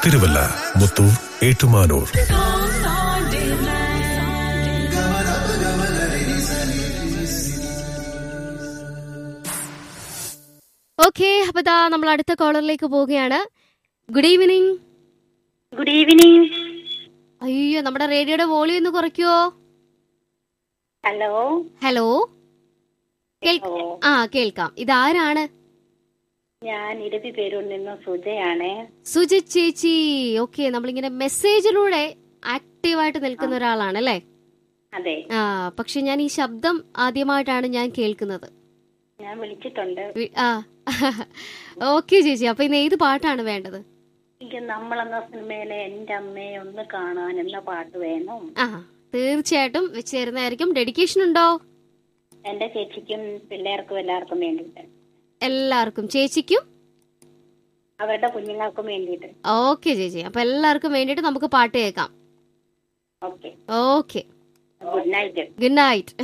Thiruvalla Muthoor Ettumanoor okay അപ്പൊ ദാ നമ്മൾ അടുത്ത കോളറിലേക്ക് പോവുകയാണ് ഗുഡ് ഈവനിങ് ഗുഡ് ഈവനിങ് അയ്യോ നമ്മുടെ റേഡിയോയുടെ വോളിയം ഒന്ന് കുറയ്ക്കുവോ ഹലോ ഹലോ കേൾ- കേൾക്കാവോ? ആ കേൾക്കാം ഇതാരാണ് ഞാൻ ഇരവി പേരൂരിൽ നിന്ന് സുജയാണ് സുജിത് ചേച്ചി ഓക്കെ നമ്മളിങ്ങനെ മെസ്സേജിലൂടെ ആക്റ്റീവായിട്ട് നിൽക്കുന്ന ഒരാളാണ് അല്ലേ അതെ ആ പക്ഷെ ഞാൻ ഈ ശബ്ദം ആദ്യമായിട്ടാണ് ഞാൻ കേൾക്കുന്നത് ഞാൻ വിളിച്ചിട്ടുണ്ട് വി- ആ ഓക്കെ ചേച്ചി അപ്പൊ ഇന്ന് ഏത് പാട്ടാണ് വേണ്ടത് എനിക്ക് നമ്മളെന്ന സിനിമയിലെ എന്റെ അമ്മയെ ഒന്ന് കാണാൻ എന്ന പാട്ട് വേണം ആ തീർച്ചയായിട്ടും വെച്ചേരുന്നതായിരിക്കും ഡെഡിക്കേഷൻ ഉണ്ടോ എന്റെ ചേച്ചിക്കും പിള്ളേർക്കും എല്ലാവർക്കും വേണ്ടിയിട്ട് എല്ലാവർക്കും ചേച്ചിക്കും അവരുടെ കുഞ്ഞുങ്ങൾക്കും വേണ്ടിയിട്ട് ഓക്കെ ചേച്ചി അപ്പൊ എല്ലാവർക്കും വേണ്ടിയിട്ട് നമുക്ക് പാട്ട് കേൾക്കാം okay okay good night good night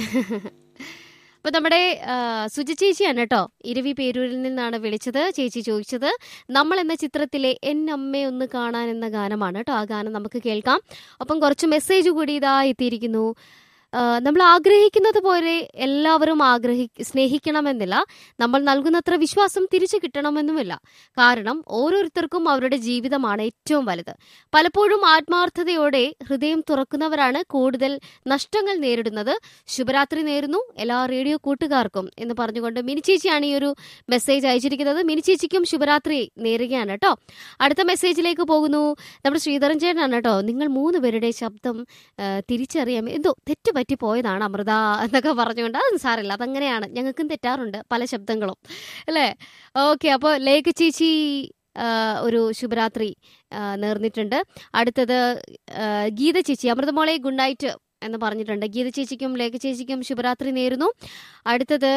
അപ്പൊ നമ്മുടെ ആ, സുജി ചേച്ചിയാണ് കേട്ടോ ഇരവി പേരൂരിൽ നിന്നാണ് വിളിച്ചത് ചേച്ചി ചോദിച്ചത് നമ്മൾ എന്ന ചിത്രത്തിലെ എൻ അമ്മയെ ഒന്ന് കാണാൻ എന്ന ഗാനമാണ് കേട്ടോ ആ ഗാനം നമുക്ക് കേൾക്കാം ഒപ്പം കുറച്ച് മെസ്സേജ് കൂടി ഇതാ എത്തിയിരിക്കുന്നു ആ, നമ്മൾ ആഗ്രഹിക്കുന്നത് പോലെ എല്ലാവരും ആഗ്രഹി സ്നേഹിക്കണമെന്നില്ല നമ്മൾ നൽകുന്നത്ര വിശ്വാസം തിരിച്ചു കിട്ടണമെന്നുമില്ല കാരണം ഓരോരുത്തർക്കും അവരുടെ ജീവിതമാണ് ഏറ്റവും വലുത് പലപ്പോഴും ആത്മാർത്ഥതയോടെ ഹൃദയം തുറക്കുന്നവരാണ് കൂടുതൽ നഷ്ടങ്ങൾ നേരിടുന്നത് ശുഭരാത്രി നേരുന്നു എല്ലാ റേഡിയോ കൂട്ടുകാർക്കും എന്ന് പറഞ്ഞുകൊണ്ട് മിനി ചേച്ചിയാണ് ഈ ഒരു മെസ്സേജ് അയച്ചിരിക്കുന്നത് മിനി ചേച്ചിക്കും ശുഭരാത്രി നേരുകയാണ് കേട്ടോ അടുത്ത മെസ്സേജിലേക്ക് പോകുന്നു നമ്മുടെ ശ്രീധരൻ ചേട്ടനാണ് കേട്ടോ നിങ്ങൾ മൂന്ന് പേരുടെ ശബ്ദം ആ, തിരിച്ചറിയാം എന്തോ തെറ്റ് പറ്റി പോയതാണ് അമൃത എന്നൊക്കെ പറഞ്ഞുകൊണ്ട് അത് സാരമില്ല അതങ്ങനെയാണ് ഞങ്ങൾക്കും തെറ്റാറുണ്ട് പല ശബ്ദങ്ങളും അല്ലേ ഓക്കെ അപ്പോൾ ലേഖ ചേച്ചി ആ, ഒരു ശുഭരാത്രി ആ, നേർന്നിട്ടുണ്ട് അടുത്തത് ആ, ഗീത ചേച്ചി അമൃതമോളെ ഗുഡ് നൈറ്റ് എന്ന് പറഞ്ഞിട്ടുണ്ട് ഗീത ചേച്ചിക്കും ലേഖ ചേച്ചിക്കും ശുഭരാത്രി നേരുന്നു അടുത്തത്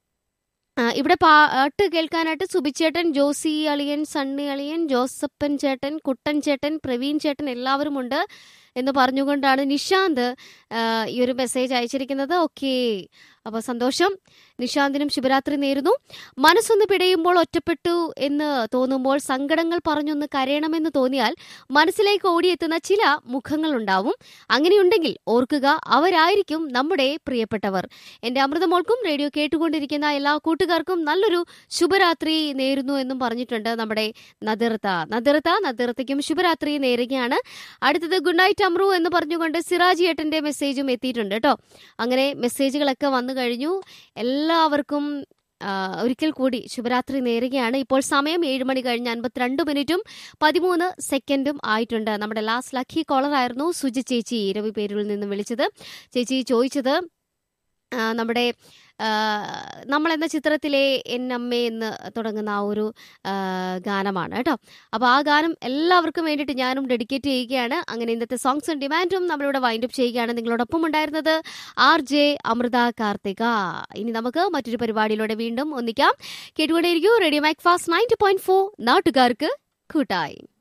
ആ, ഇവിടെ പാട്ട് കേൾക്കാനായിട്ട് സുബിച്ചേട്ടൻ ജോസി അളിയൻ സണ്ണി അളിയൻ ജോസപ്പൻ ചേട്ടൻ കുട്ടൻ ചേട്ടൻ പ്രവീൺ ചേട്ടൻ എല്ലാവരും ഉണ്ട് എന്ന് പറഞ്ഞുകൊണ്ടാണ് നിഷാന്ത് ആ, ഈ ഒരു മെസ്സേജ് അയച്ചിരിക്കുന്നത് ഓക്കെ അപ്പോൾ സന്തോഷം നിഷാന്തിനും ശുഭരാത്രി നേരുന്നു മനസ്സൊന്ന് പിടയുമ്പോൾ ഒറ്റപ്പെട്ടു എന്ന് തോന്നുമ്പോൾ സങ്കടങ്ങൾ പറഞ്ഞൊന്ന് കരയണമെന്ന് തോന്നിയാൽ മനസ്സിലേക്ക് ഓടിയെത്തുന്ന ചില മുഖങ്ങളുണ്ടാവും അങ്ങനെയുണ്ടെങ്കിൽ ഓർക്കുക അവരായിരിക്കും നമ്മുടെ പ്രിയപ്പെട്ടവർ എൻ്റെ അമൃതമോൾക്കും റേഡിയോ കേട്ടുകൊണ്ടിരിക്കുന്ന എല്ലാ കൂട്ടുകാർക്കും നല്ലൊരു ശുഭരാത്രി നേരുന്നു എന്നും പറഞ്ഞിട്ടുണ്ട് നമ്മുടെ നദിർത്ത നദിർത്ത നദിർത്തയ്ക്കും ശുഭരാത്രി നേരുകയാണ് അടുത്തത് ഗുഡ് നൈറ്റ് അമ്രു എന്ന് പറഞ്ഞുകൊണ്ട് സിറാജി ഏട്ടൻ്റെ മെസ്സേജും എത്തിയിട്ടുണ്ട് കേട്ടോ അങ്ങനെ മെസ്സേജുകളൊക്കെ വന്നു കഴിഞ്ഞു എല്ലാവർക്കും ആ, ഒരിക്കൽ കൂടി ശുഭരാത്രി നേരുകയാണ് ഇപ്പോൾ സമയം ഏഴ് മണി കഴിഞ്ഞ് അൻപത്തിരണ്ട് മിനിറ്റും പതിമൂന്ന് സെക്കൻഡും ആയിട്ടുണ്ട് നമ്മുടെ ലാസ്റ്റ് ലക്കി കോളർ ആയിരുന്നു സുജി ചേച്ചി രവി പേരിൽ നിന്ന് വിളിച്ചത് ചേച്ചി ചോദിച്ചത് ആ, നമ്മുടെ ആ, നമ്മൾ എന്ന ചിത്രത്തിലെ എൻ അമ്മേ എന്ന് തുടങ്ങുന്ന ആ ഒരു ആ, ഗാനമാണ് കേട്ടോ അപ്പോൾ ആ ഗാനം എല്ലാവർക്കും വേണ്ടിയിട്ട് ഞാനും ഡെഡിക്കേറ്റ് ചെയ്യുകയാണ് അങ്ങനെ ഇന്നത്തെ സോങ്സ് ആൻഡ് ഡിമാൻഡും നമ്മളിവിടെ വൈൻഡ് അപ്പ് ചെയ്യുകയാണ് നിങ്ങളോടൊപ്പം ഉണ്ടായിരുന്നത് ആർ ജെ അമൃത കാർത്തിക ഇനി നമുക്ക് മറ്റൊരു പരിപാടിയിലൂടെ വീണ്ടും ഒന്നിക്കാം കേട്ടുകൊണ്ടേയിരിക്കും radio Macfast ninety point four നാട്ടുകാർക്ക് കൂട്ടായി